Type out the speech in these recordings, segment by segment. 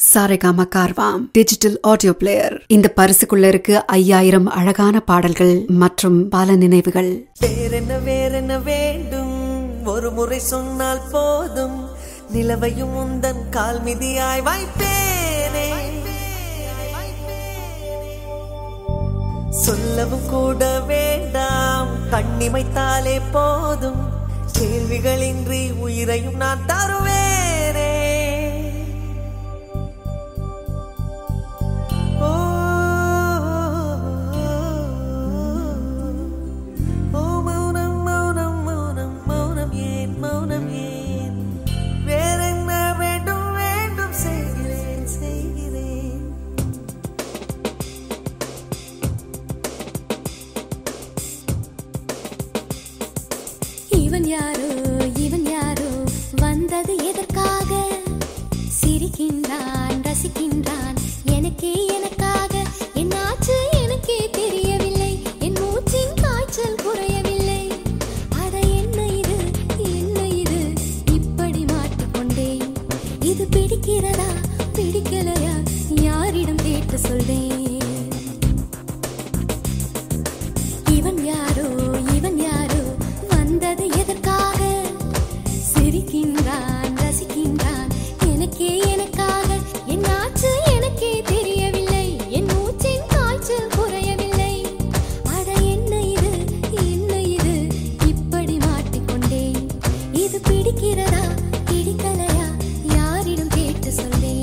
Saregama Carvaan digital audio player இந்த பரிசுக்குள்ள இருக்கு ஐயாயிரம் அழகான பாடல்கள் மற்றும் பல நினைவுகள் வேறென்ன வேறென்ன வேண்டும் ஒரு முறை சொன்னால் போதும் நிலவையும் உந்தன் கால் மிதியாய் வைப்பேனே சொல்லவும் கூட வேண்டாம் கண்ணிமைத்தாலே போதும் கேள்விகளின்றி உயிரையும் நான் தருவேனே ஓ, ஓ மௌனம் மௌனம் மௌனம் மௌனம் ஏன் மௌனம் ஏன் வேறென்ன வேண்டும் வேண்டும் செய்கிறேன் செய்கிறேன் இவன் யாரோ இவன் யாரோ வந்தது எதற்காக சிரிக்கின்றான் ரசிக்கின்றான் எனக்கே எனக்காக என்னாச்சு எனக்கே தெரியவில்லை என் மூச்சின் காய்ச்சல் குறையவில்லை அட என்ன இது என்ன இது இப்படி மாட்டிக்கொண்டேன் இது பிடிக்கிறதா பிடிக்கலையா யாரிடம் கேட்டு சொல்வேன் இவன் யாரோ இவன் யாரோ வந்தது எதற்காக சிரிக்கின்றான் ரசிக்கின்றான் எனக்கே எனக்காக என்னாச்சு எனக்கே தெரியவில்லை என் மூச்சின் காய்ச்சல் குறையவில்லை அட என்ன இது என்ன இது இப்படி மாட்டிக்கொண்டேன் இது பிடிக்கிறதா பிடிக்கலையா யாரிடம் கேட்டு சொல்வேன்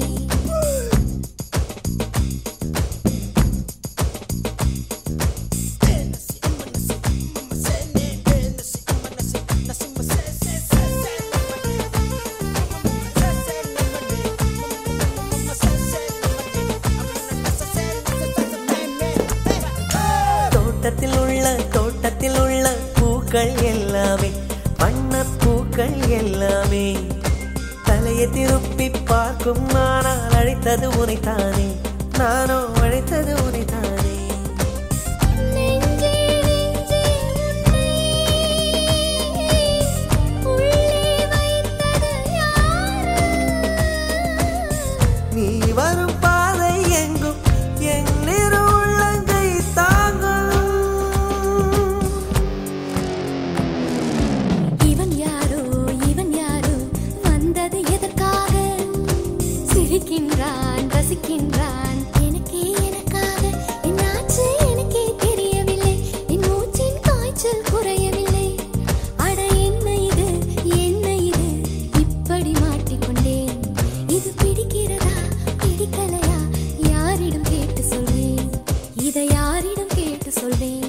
தோட்டத்தில் உள்ள தோட்டத்தில் உள்ள பூக்கள் எல்லாமே வண்ண பூக்கள் எல்லாமே தலையை திருப்பி பார்க்கும் ஆனால் அழைத்தது உனைத்தானே நானோ அழைத்தது உனைத்தானே நெஞ்சே நெஞ்சே உன்னை உள்ளே வைத்தது யாரு நீ வரும் பாதை எங்கும் என் நிறு உள்ளங்கை தாங்கும் இவன் யாரோ இவன் யாரோ வந்தது எதற்காக சிரிக்கின்றான் ரசிக்கின்றான் எனக்கே எனக்காக என்னாச்சு எனக்கே தெரியவில்லை என் மூச்சின் காய்ச்சல் குறையவில்லை அட என்ன இது என்ன இது இப்படி மாட்டிக்கொண்டேன் இது பிடிக்கிறதா பிடிக்கலையா யாரிடம் கேட்டு சொல்வேன் இதை யாரிடம் கேட்டு சொல்வேன்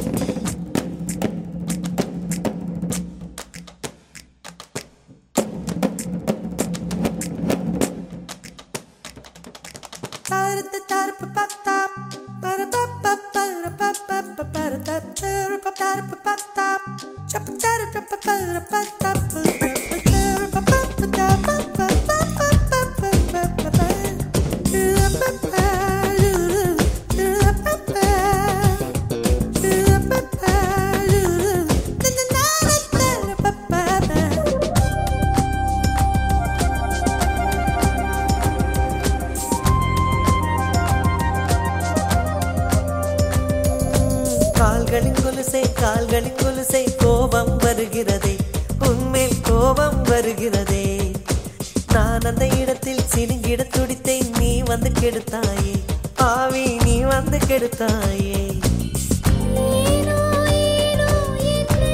கால்களின் கொலுசை கால்களின் கொலுசை கோபம் வருகிறதே உன்மேல் கோபம் வருகிறதே நான் அந்த இடத்தில் சினுங்கிட துடித்தேன் நீ வந்து கெடுத்தாயே ஆவி நீ வந்து கெடுத்தாயே ஏனோ ஏனோ என்னை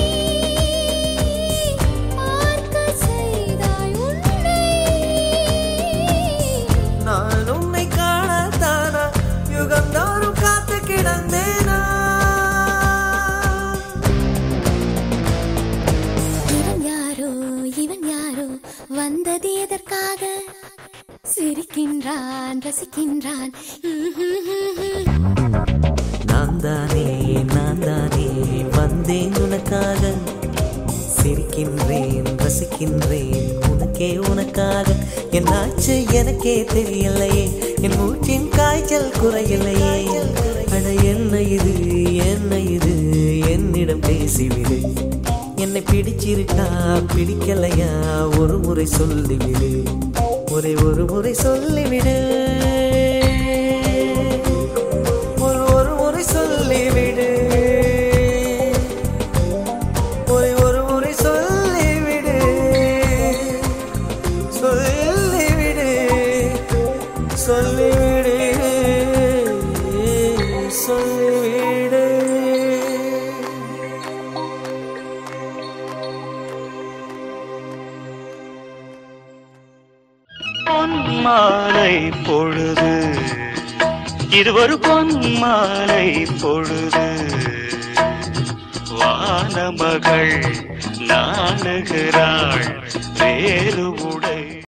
பார்க்க செய்தாய் உன்னை நான் உன்னை காணத்தானா யுகந்தோறும் காத்து கிடந்தேனா இவன் யாரோ இவன் யாரோ வந்தது எதற்காக சிரிக்கின்றான் ரசிக்கின்றான் நான் தானே நான் தானே வந்தேன் உனக்காக சிரிக்கின்றேன் ரசிக்கின்றேன் உனக்கே உனக்காக என்னாச்சு எனக்கே தெரியலையே என் மூச்சின் காய்ச்சல் குறையலையே அட என்ன இது என்ன இது என்னிடம் பேசிவிடு என்னை பிடிச்சிருக்கா பிடிக்கலையா ஒரு முறை சொல்லிவிடு ஒரு அதை ஒரு முறை சொல்லிவிடு ஒரு ஒரு முறை சொல்லிவிடு ஒரு ஒரு முறை சொல்லிவிடு சொல்லிவிடு சொல்லிவிடு சொல்லிவிடு பொன்மாலை பொழுது இது ஒரு பொன்மாலை பொழுது வானமகள் நாணுகிறாள் வேறு உடை